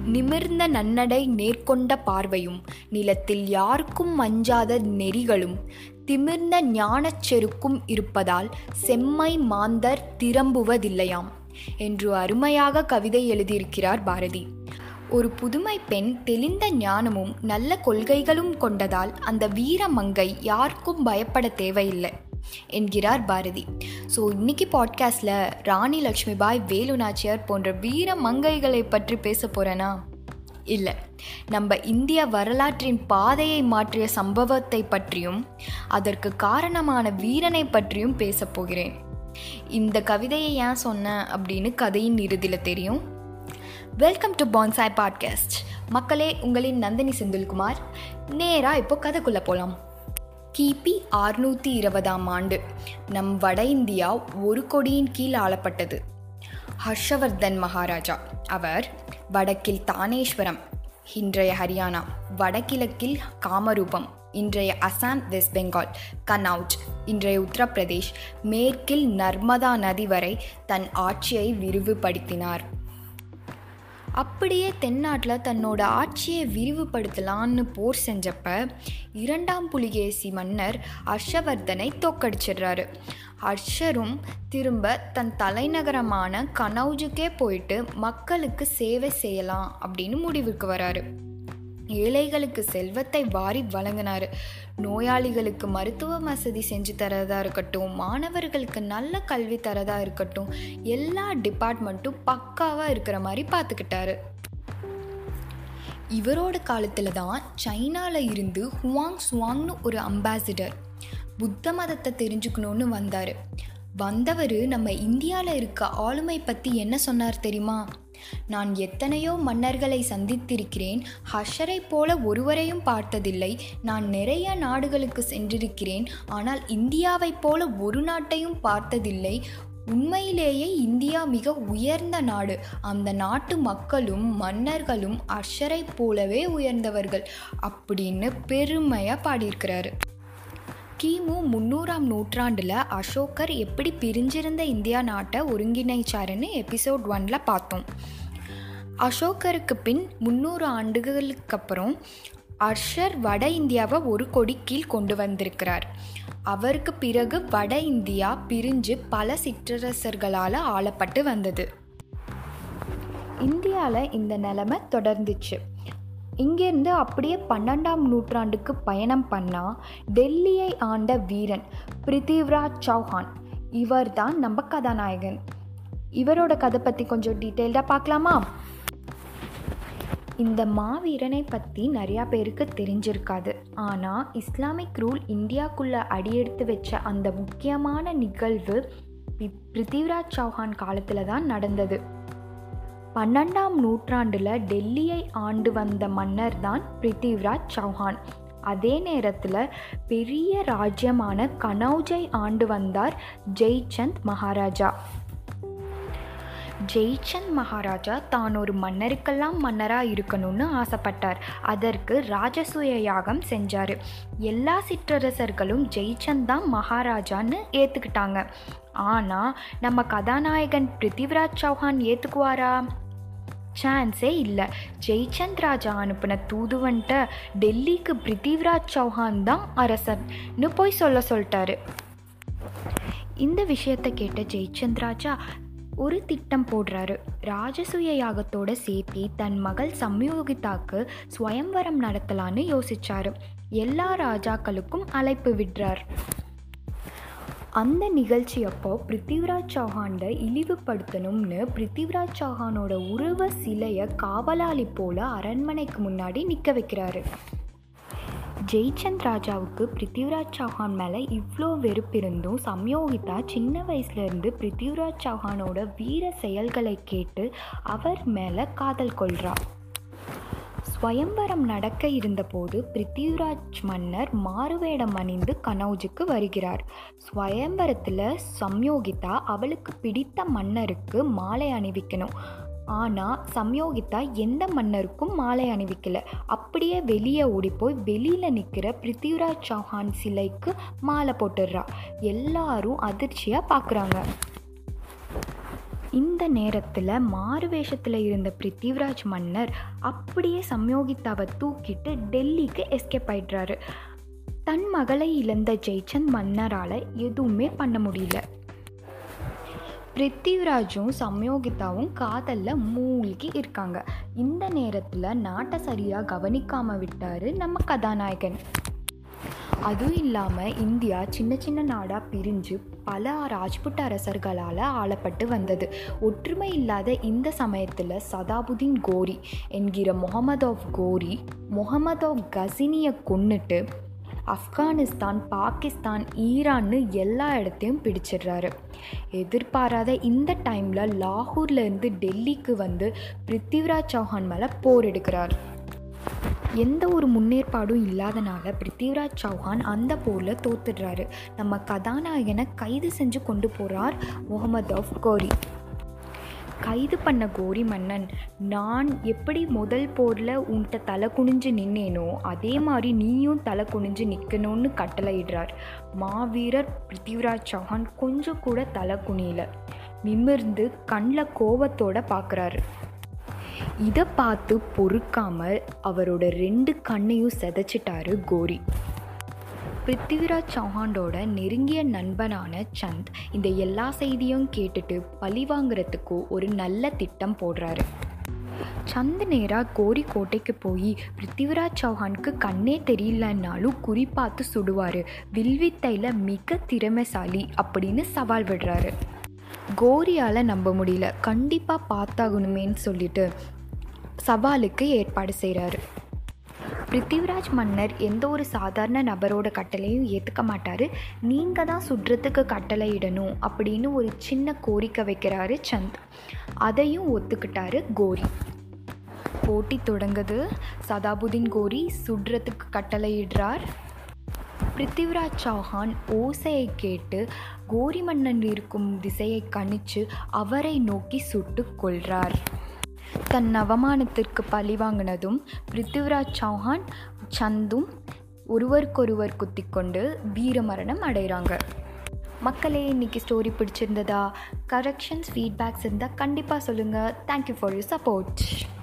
நிமிர்ந்த நன்னடை நேர்கொண்ட பார்வையும் நிலத்தில் யாருக்கும் அஞ்சாத நெறிகளும் திமிர்ந்த ஞானச் செருக்கும் இருப்பதால் செம்மை மாந்தர் திரம்புவதில்லையாம் என்று அருமையாக கவிதை எழுதியிருக்கிறார் பாரதி ஒரு புதுமை பெண் தெளிந்த ஞானமும் நல்ல கொள்கைகளும் கொண்டதால் அந்த வீரமங்கை யாருக்கும் பயப்பட தேவையில்லை என்கிறார் பாரதி ஸோ இன்னைக்கு பாட்காஸ்டில் ராணி லக்ஷ்மிபாய் வேலு நாச்சியார் போன்ற வீர மங்கைகளை பற்றி பேச போகிறேனா இல்லை நம்ம இந்திய வரலாற்றின் பாதையை மாற்றிய சம்பவத்தை பற்றியும் அதற்கு காரணமான வீரனை பற்றியும் பேச போகிறேன் இந்த கவிதையை ஏன் சொன்னேன் அப்படின்னு கதையின் இறுதியில் தெரியும் வெல்கம் டு பான்சாய் பாட்காஸ்ட் மக்களே உங்களின் நந்தினி செந்தில்குமார் நேராக இப்போ கதைக்குள்ளே போகலாம் கிபி அறுநூற்றி இருபதாம் ஆண்டு நம் வட இந்தியா ஒரு கொடியின் கீழ் ஆளப்பட்டது ஹர்ஷவர்தன் மகாராஜா அவர் வடக்கில் தானேஸ்வரம் இன்றைய ஹரியானா வடகிழக்கில் காமரூபம் இன்றைய அசாம் வெஸ்ட் பெங்கால் கனவுட் இன்றைய உத்தரப்பிரதேஷ் மேற்கில் நர்மதா நதி வரை தன் ஆட்சியை விரிவுபடுத்தினார் அப்படியே தென்னாட்டில் தன்னோட ஆட்சியை விரிவுபடுத்தலான்னு போர் செஞ்சப்ப இரண்டாம் புலிகேசி மன்னர் ஹர்ஷவர்தனை தோக்கடிச்சிடுறாரு ஹர்ஷரும் திரும்ப தன் தலைநகரமான கனௌஜுக்கே போயிட்டு மக்களுக்கு சேவை செய்யலாம் அப்படின்னு முடிவுக்கு வராரு ஏழைகளுக்கு செல்வத்தை வாரி வழங்கினார் நோயாளிகளுக்கு மருத்துவ வசதி செஞ்சு தரதா இருக்கட்டும் மாணவர்களுக்கு நல்ல கல்வி தரதா இருக்கட்டும் எல்லா டிபார்ட்மெண்ட்டும் பக்காவாக இருக்கிற மாதிரி பார்த்துக்கிட்டாரு இவரோட காலத்தில் தான் சைனாவில் இருந்து ஹுவாங் சுவாங்னு ஒரு அம்பாசிடர் புத்த மதத்தை தெரிஞ்சுக்கணுன்னு வந்தார் வந்தவர் நம்ம இந்தியாவில் இருக்க ஆளுமை பற்றி என்ன சொன்னார் தெரியுமா நான் எத்தனையோ மன்னர்களை சந்தித்திருக்கிறேன் ஹஷரை போல ஒருவரையும் பார்த்ததில்லை நான் நிறைய நாடுகளுக்கு சென்றிருக்கிறேன் ஆனால் இந்தியாவைப் போல ஒரு நாட்டையும் பார்த்ததில்லை உண்மையிலேயே இந்தியா மிக உயர்ந்த நாடு அந்த நாட்டு மக்களும் மன்னர்களும் அஷரை போலவே உயர்ந்தவர்கள் அப்படின்னு பெருமையாக பாடியிருக்கிறாரு கிமு முன்னூறாம் நூற்றாண்டில் அசோகர் எப்படி பிரிஞ்சிருந்த இந்தியா நாட்டை ஒருங்கிணைச்சாருன்னு எபிசோட் ஒனில் பார்த்தோம் அசோகருக்கு பின் முந்நூறு ஆண்டுகளுக்கு அப்புறம் அர்ஷர் வட இந்தியாவை ஒரு கொடி கீழ் கொண்டு வந்திருக்கிறார் அவருக்கு பிறகு வட இந்தியா பிரிஞ்சு பல சிற்றரசர்களால் ஆளப்பட்டு வந்தது இந்தியாவில் இந்த நிலைமை தொடர்ந்துச்சு இங்கேருந்து அப்படியே பன்னெண்டாம் நூற்றாண்டுக்கு பயணம் பண்ணால் டெல்லியை ஆண்ட வீரன் பிருத்திவ்ராஜ் சௌஹான் இவர் தான் நம்ம கதாநாயகன் இவரோட கதை பற்றி கொஞ்சம் டீட்டெயில்டாக பார்க்கலாமா இந்த மாவீரனை பற்றி நிறையா பேருக்கு தெரிஞ்சிருக்காது ஆனால் இஸ்லாமிக் ரூல் இந்தியாக்குள்ளே அடியெடுத்து வச்ச அந்த முக்கியமான நிகழ்வு பிருத்திவிராஜ் சௌஹான் காலத்தில் தான் நடந்தது பன்னெண்டாம் நூற்றாண்டில் டெல்லியை ஆண்டு வந்த மன்னர் தான் பிருத்திவ்ராஜ் சௌஹான் அதே நேரத்தில் பெரிய ராஜ்யமான கனௌஜை ஆண்டு வந்தார் ஜெய்சந்த் மகாராஜா ஜெய்சந்த் மகாராஜா தான் ஒரு மன்னருக்கெல்லாம் மன்னராக இருக்கணும்னு ஆசைப்பட்டார் அதற்கு ராஜசூய யாகம் செஞ்சார் எல்லா சிற்றரசர்களும் ஜெய்சந்த் தான் மகாராஜான்னு ஏற்றுக்கிட்டாங்க ஆனால் நம்ம கதாநாயகன் பிருத்திவிராஜ் சௌஹான் ஏற்றுக்குவாரா சான்ஸே இல்லை ஜெய்சந்த் ராஜா அனுப்பின தூதுவன்ட்ட டெல்லிக்கு பிருத்திவிராஜ் சௌஹான் தான் அரசர்னு போய் சொல்ல சொல்லிட்டாரு இந்த விஷயத்தை கேட்ட ஜெய்சந்த் ராஜா ஒரு திட்டம் போடுறாரு ராஜசூய யாகத்தோட சேர்த்தி தன் மகள் சம்யோகிதாக்கு ஸ்வயம்வரம் நடத்தலான்னு யோசிச்சாரு எல்லா ராஜாக்களுக்கும் அழைப்பு விடுறார் அந்த நிகழ்ச்சி அப்போ பிருத்திவிராஜ் சௌஹானை இழிவுபடுத்தணும்னு பிருத்திவிராஜ் சௌஹானோட உருவ சிலையை காவலாளி போல அரண்மனைக்கு முன்னாடி நிற்க வைக்கிறாரு ஜெய்சந்த் ராஜாவுக்கு பிருத்திவிராஜ் சௌஹான் மேலே இவ்வளோ வெறுப்பு இருந்தும் சம்யோகிதா சின்ன வயசுலேருந்து பிருத்திவிராஜ் சௌஹானோட வீர செயல்களை கேட்டு அவர் மேலே காதல் கொள்கிறார் ஸ்வயம்பரம் நடக்க இருந்தபோது பிருத்திவிராஜ் மன்னர் மாறுவேடம் அணிந்து கனௌஜுக்கு வருகிறார் ஸ்வயம்பரத்தில் சம்யோகிதா அவளுக்கு பிடித்த மன்னருக்கு மாலை அணிவிக்கணும் ஆனால் சம்யோகிதா எந்த மன்னருக்கும் மாலை அணிவிக்கல அப்படியே வெளியே ஓடி போய் வெளியில் நிற்கிற பிருத்திவிராஜ் சௌஹான் சிலைக்கு மாலை போட்டுடுறா எல்லாரும் அதிர்ச்சியாக பார்க்குறாங்க இந்த நேரத்தில் மாறு வேஷத்தில் இருந்த பிருத்திவிராஜ் மன்னர் அப்படியே சம்யோகிதாவை தூக்கிட்டு டெல்லிக்கு எஸ்கேப் ஆயிடுறாரு தன் மகளை இழந்த ஜெய்சந்த் மன்னரால் எதுவுமே பண்ண முடியல பிருத்திவிராஜும் சம்யோகிதாவும் காதலில் மூழ்கி இருக்காங்க இந்த நேரத்தில் நாட்டை சரியாக கவனிக்காமல் விட்டார் நம்ம கதாநாயகன் அதுவும் இல்லாமல் இந்தியா சின்ன சின்ன நாடாக பிரிஞ்சு பல ராஜ்புட் அரசர்களால் ஆளப்பட்டு வந்தது ஒற்றுமை இல்லாத இந்த சமயத்தில் சதாபுதீன் கோரி என்கிற முகமது ஆஃப் கோரி முகமது ஆஃப் கசினியை கொன்னுட்டு ஆப்கானிஸ்தான் பாகிஸ்தான் ஈரான்னு எல்லா இடத்தையும் பிடிச்சிடுறாரு எதிர்பாராத இந்த டைமில் லாகூர்லேருந்து டெல்லிக்கு வந்து பிருத்திவிராஜ் சௌஹான் மேலே போர் எடுக்கிறார் எந்த ஒரு முன்னேற்பாடும் இல்லாதனால பிருத்திவிராஜ் சௌஹான் அந்த போரில் தோத்துடுறாரு நம்ம கதாநாயகனை கைது செஞ்சு கொண்டு போகிறார் முகமது ஆஃப் கோரி கைது பண்ண கோரி மன்னன் நான் எப்படி முதல் போரில் உன்கிட்ட தலை குனிஞ்சு நின்னேனோ அதே மாதிரி நீயும் தலை குனிஞ்சு நிற்கணும்னு கட்டளையிடுறார் மாவீரர் பிருத்திவிராஜ் சௌஹான் கொஞ்சம் கூட தலை குனியல நிமிர்ந்து கண்ணில் கோபத்தோட பார்க்குறாரு இதை பார்த்து பொறுக்காமல் அவரோட ரெண்டு கண்ணையும் செதைச்சிட்டாரு கோரி பிருத்திவிராஜ் சௌஹானோட நெருங்கிய நண்பனான சந்த் இந்த எல்லா செய்தியும் கேட்டுட்டு பழி வாங்குறதுக்கு ஒரு நல்ல திட்டம் போடுறாரு சந்த் நேராக கோரி கோட்டைக்கு போய் பிருத்திவிராஜ் சௌஹானுக்கு கண்ணே தெரியலன்னாலும் குறி பார்த்து சுடுவார் வில்வித்தையில் மிக திறமைசாலி அப்படின்னு சவால் விடுறாரு கோரியால் நம்ப முடியல கண்டிப்பாக பார்த்தாகணுமேன்னு சொல்லிட்டு சவாலுக்கு ஏற்பாடு செய்கிறாரு பிருத்திவிராஜ் மன்னர் எந்த ஒரு சாதாரண நபரோட கட்டளையும் ஏற்றுக்க மாட்டார் நீங்கள் தான் சுடுறதுக்கு கட்டளை இடணும் அப்படின்னு ஒரு சின்ன கோரிக்கை வைக்கிறாரு சந்த் அதையும் ஒத்துக்கிட்டாரு கோரி போட்டி தொடங்குது சதாபுதீன் கோரி சுடுறதுக்கு கட்டளையிடுறார் பிருத்திவிராஜ் சௌஹான் ஓசையை கேட்டு கோரி மன்னன் இருக்கும் திசையை கணிச்சு அவரை நோக்கி சுட்டு கொள்றார் தன் அவமானத்திற்கு பழி வாங்கினதும் பிருத்திவிராஜ் சௌஹான் சந்தும் ஒருவருக்கொருவர் குத்திக்கொண்டு வீரமரணம் அடைகிறாங்க மக்களே இன்றைக்கி ஸ்டோரி பிடிச்சிருந்ததா கரெக்ஷன்ஸ் ஃபீட்பேக்ஸ் இருந்தால் கண்டிப்பாக சொல்லுங்கள் தேங்க்யூ ஃபார் யூ சப்போர்ட்